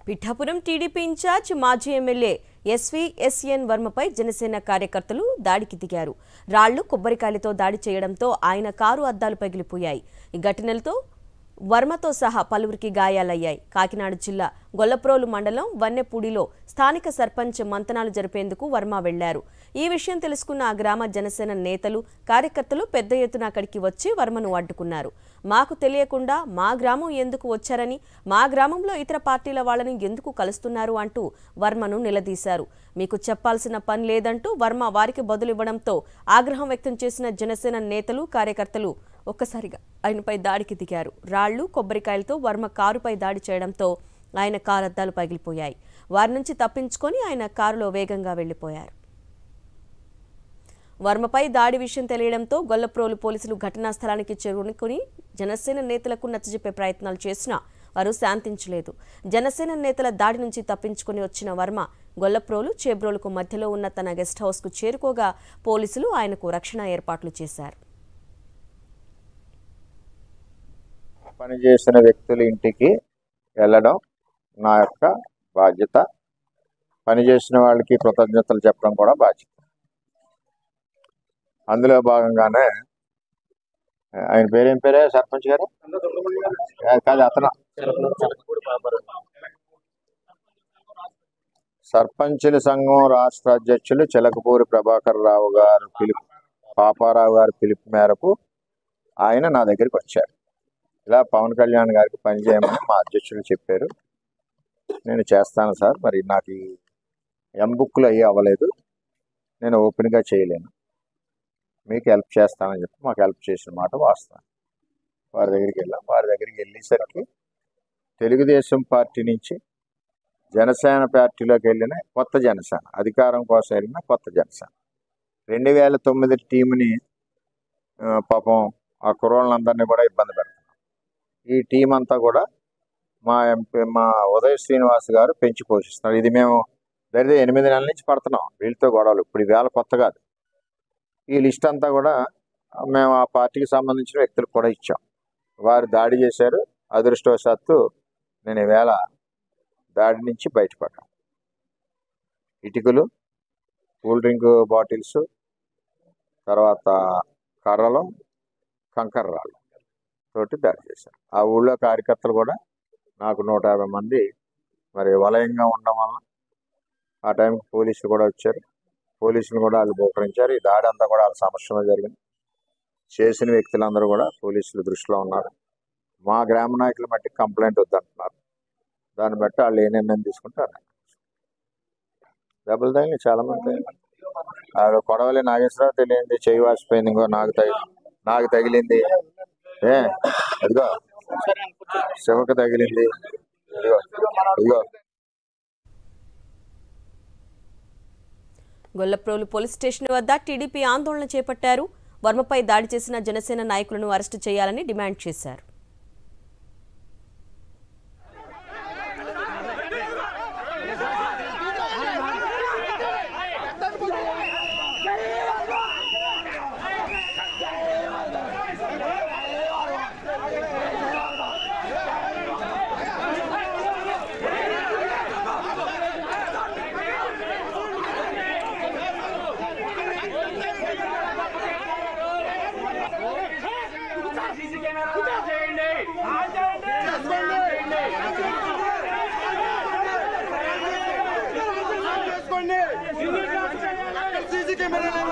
Pithapuram TDP incharge మాజీ MLA SV SN వర్మపై జనసేన కార్యకర్తలు దాడికి దిగారు రాళ్లు కొబ్బరికాయలతో దాడి చేయడంతో ఆయన కారు అద్దాలు పగిలిపోయాయి ఈ ఘటనలతో వర్మతో సహా పలువురికి గాయాలయ్యాయి కాకినాడ జిల్లా గొల్లప్రోలు మండలం వన్నెపూడిలో స్థానిక సర్పంచ్ మంతనాలు జరిపేందుకు వర్మ వెళ్లారు ఈ విషయం తెలుసుకున్న ఆ గ్రామ జనసేన నేతలు కార్యకర్తలు పెద్ద ఎత్తున అక్కడికి వచ్చి వర్మను అడ్డుకున్నారు మాకు తెలియకుండా మా గ్రామం ఎందుకు వచ్చారని మా గ్రామంలో ఇతర పార్టీల వాళ్ళని ఎందుకు కలుస్తున్నారు అంటూ వర్మను నిలదీశారు మీకు చెప్పాల్సిన పని లేదంటూ వర్మ వారికి బదులివ్వడంతో ఆగ్రహం వ్యక్తం చేసిన జనసేన నేతలు కార్యకర్తలు ఒక్కసారిగా ఆయనపై దాడికి దిగారు రాళ్లు కొబ్బరికాయలతో వర్మ కారుపై దాడి చేయడంతో ఆయన కారు అద్దాలు పగిలిపోయాయి వారి నుంచి తప్పించుకొని ఆయన కారులో వేగంగా వెళ్లిపోయారు వర్మపై దాడి విషయం తెలియడంతో గొల్లప్రోలు పోలీసులు ఘటనా స్థలానికి చేరుకుని జనసేన నేతలకు నచ్చజెప్పే ప్రయత్నాలు చేసినా వారు శాంతించలేదు జనసేన నేతల దాడి నుంచి తప్పించుకుని వచ్చిన వర్మ గొల్లప్రోలు చేబ్రోలుకు మధ్యలో ఉన్న తన గెస్ట్ హౌస్కు చేరుకోగా పోలీసులు ఆయనకు రక్షణ ఏర్పాట్లు చేశారు పనిచేసిన వ్యక్తుల ఇంటికి వెళ్ళడం నా యొక్క బాధ్యత పనిచేసిన వాళ్ళకి కృతజ్ఞతలు చెప్పడం కూడా బాధ్యత అందులో భాగంగానే ఆయన పేరేం పేరే సర్పంచ్ గారు కాదు, కాదు అతను సర్పంచుల సంఘం రాష్ట్ర అధ్యక్షులు చిలకపూరి ప్రభాకర్ రావు గారు పిలుపు పాపారావు గారి పిలుపు మేరకు ఆయన నా దగ్గరికి వచ్చారు ఇలా పవన్ కళ్యాణ్ గారికి పనిచేయమని మా అధ్యక్షులు చెప్పారు నేను చేస్తాను సార్ మరి నాకు ఈ ఎం బుక్లు అయ్యి అవ్వలేదు నేను ఓపెన్గా చేయలేను మీకు హెల్ప్ చేస్తానని చెప్పి మాకు హెల్ప్ చేసిన మాట వాస్తాను వారి దగ్గరికి వెళ్ళాం వారి దగ్గరికి వెళ్ళేసరికి తెలుగుదేశం పార్టీ నుంచి జనసేన పార్టీలోకి వెళ్ళిన కొత్త జనసేన అధికారం కోసం వెళ్ళిన కొత్త జనసేన రెండు వేల తొమ్మిది టీంని ఆ, పాపం ఆ కుర్రోళ్ళందరినీ కూడా ఇబ్బంది పెడుతున్నారు ఈ టీం అంతా కూడా మా ఎంపీ మా ఉదయ్ శ్రీనివాస్ గారు పెంచి పోషిస్తున్నారు ఇది మేము దరిద్ర ఎనిమిది నెలల నుంచి పడుతున్నాం వీళ్ళతో గొడవలు ఇప్పుడు ఈ వేళ కొత్త కాదు ఈ లిస్ట్ అంతా కూడా మేము ఆ పార్టీకి సంబంధించిన వ్యక్తులకు కూడా ఇచ్చాం వారు దాడి చేశారు అదృష్టవశాత్తు నేను ఈవేళ దాడి నుంచి బయటపడ్డాను ఇటుకలు కూల్ డ్రింక్ బాటిల్స్ తర్వాత కర్రలు కంకర రాళ్ళు తోటి దాడి చేశారు ఆ ఊళ్ళో కార్యకర్తలు కూడా నాకు నూట యాభై మంది మరి వలయంగా ఉండడం వల్ల ఆ టైంకి పోలీసులు కూడా వచ్చారు పోలీసులు కూడా వాళ్ళు బోకరించారు ఈ దాడి అంతా కూడా వాళ్ళ సమస్యలో జరిగింది చేసిన వ్యక్తులందరూ కూడా పోలీసుల దృష్టిలో ఉన్నారు మా గ్రామ నాయకుల మట్టి కంప్లైంట్ వద్దంటున్నారు దాన్ని బట్టి వాళ్ళు ఏ నిర్ణయం తీసుకుంటారు దెబ్బలు తగిలి చాలా మంది ఆడ కొడవలి నాగేశ్వరరావు తెలియంది చేయి వాసిపోయింది ఇంకో నాకు తగిలి నాకు తగిలింది ఏ అదిగో శివకు తగిలింది ఇదిగో ఇదిగో గొల్లప్రోలు పోలీస్ స్టేషన్ వద్ద టీడీపీ ఆందోళన చేపట్టారు వర్మపై దాడి చేసిన జనసేన నాయకులను అరెస్టు చేయాలని డిమాండ్ చేశారు సీసీ కెమెరా ఆన్ చేయండి ఆన్ చేయండి ఆన్ చేయండి చేసుకోండి సీసీ కెమెరా